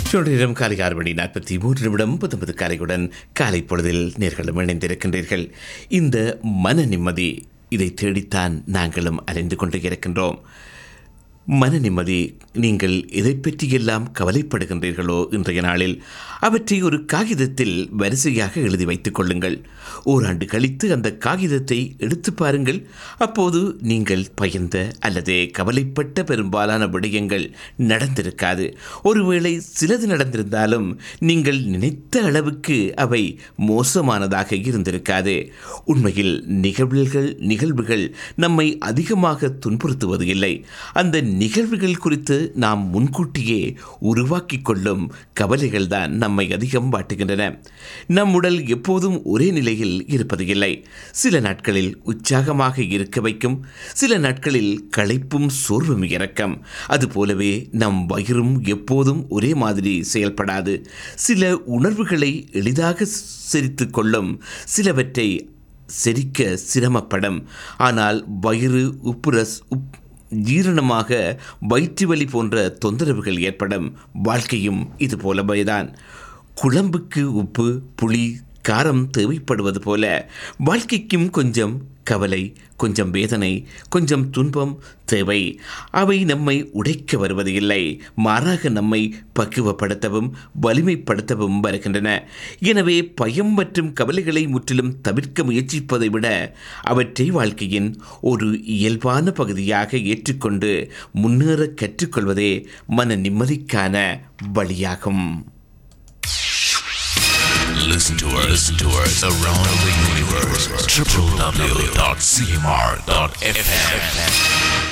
நேரம் காலை ஆறு மணி நாற்பத்தி மூன்று நிமிடம் பத்தொன்பது காலையுடன் காலை பொழுதில் நேர்களும் இணைந்திருக்கின்றீர்கள் இந்த மன நிம்மதி இதை தேடித்தான் நாங்களும் அலைந்து கொண்டு இருக்கின்றோம் மன நிம்மதி நீங்கள் எதை பற்றியெல்லாம் கவலைப்படுகின்றீர்களோ இன்றைய நாளில் அவற்றை ஒரு காகிதத்தில் வரிசையாக எழுதி வைத்துக் கொள்ளுங்கள் ஓராண்டு கழித்து அந்த காகிதத்தை எடுத்து பாருங்கள் அப்போது நீங்கள் பயந்த அல்லது கவலைப்பட்ட பெரும்பாலான விடயங்கள் நடந்திருக்காது ஒருவேளை சிலது நடந்திருந்தாலும் நீங்கள் நினைத்த அளவுக்கு அவை மோசமானதாக இருந்திருக்காது உண்மையில் நிகழ்வுகள் நிகழ்வுகள் நம்மை அதிகமாக துன்புறுத்துவது இல்லை அந்த நிகழ்வுகள் குறித்து நாம் முன்கூட்டியே உருவாக்கி கொள்ளும் கவலைகள் தான் நம்மை அதிகம் வாட்டுகின்றன நம் உடல் எப்போதும் ஒரே நிலையில் இருப்பது இல்லை சில நாட்களில் உற்சாகமாக இருக்க வைக்கும் சில நாட்களில் களைப்பும் சோர்வும் இறக்கம் அதுபோலவே நம் வயிறும் எப்போதும் ஒரே மாதிரி செயல்படாது சில உணர்வுகளை எளிதாக செரித்து கொள்ளும் சிலவற்றை செரிக்க சிரமப்படும் ஆனால் வயிறு உப்புரஸ் உப் ஜீரணமாக வயிற்று வலி போன்ற தொந்தரவுகள் ஏற்படும் வாழ்க்கையும் இது போலவேதான் குழம்புக்கு உப்பு புளி காரம் தேவைப்படுவது போல வாழ்க்கைக்கும் கொஞ்சம் கவலை கொஞ்சம் வேதனை கொஞ்சம் துன்பம் தேவை அவை நம்மை உடைக்க வருவது இல்லை மாறாக நம்மை பக்குவப்படுத்தவும் வலிமைப்படுத்தவும் வருகின்றன எனவே பயம் மற்றும் கவலைகளை முற்றிலும் தவிர்க்க முயற்சிப்பதை விட அவற்றை வாழ்க்கையின் ஒரு இயல்பான பகுதியாக ஏற்றுக்கொண்டு முன்னேற கற்றுக்கொள்வதே மன நிம்மதிக்கான வழியாகும் Listen to us, listen to us around the universe. www.cmr.fm.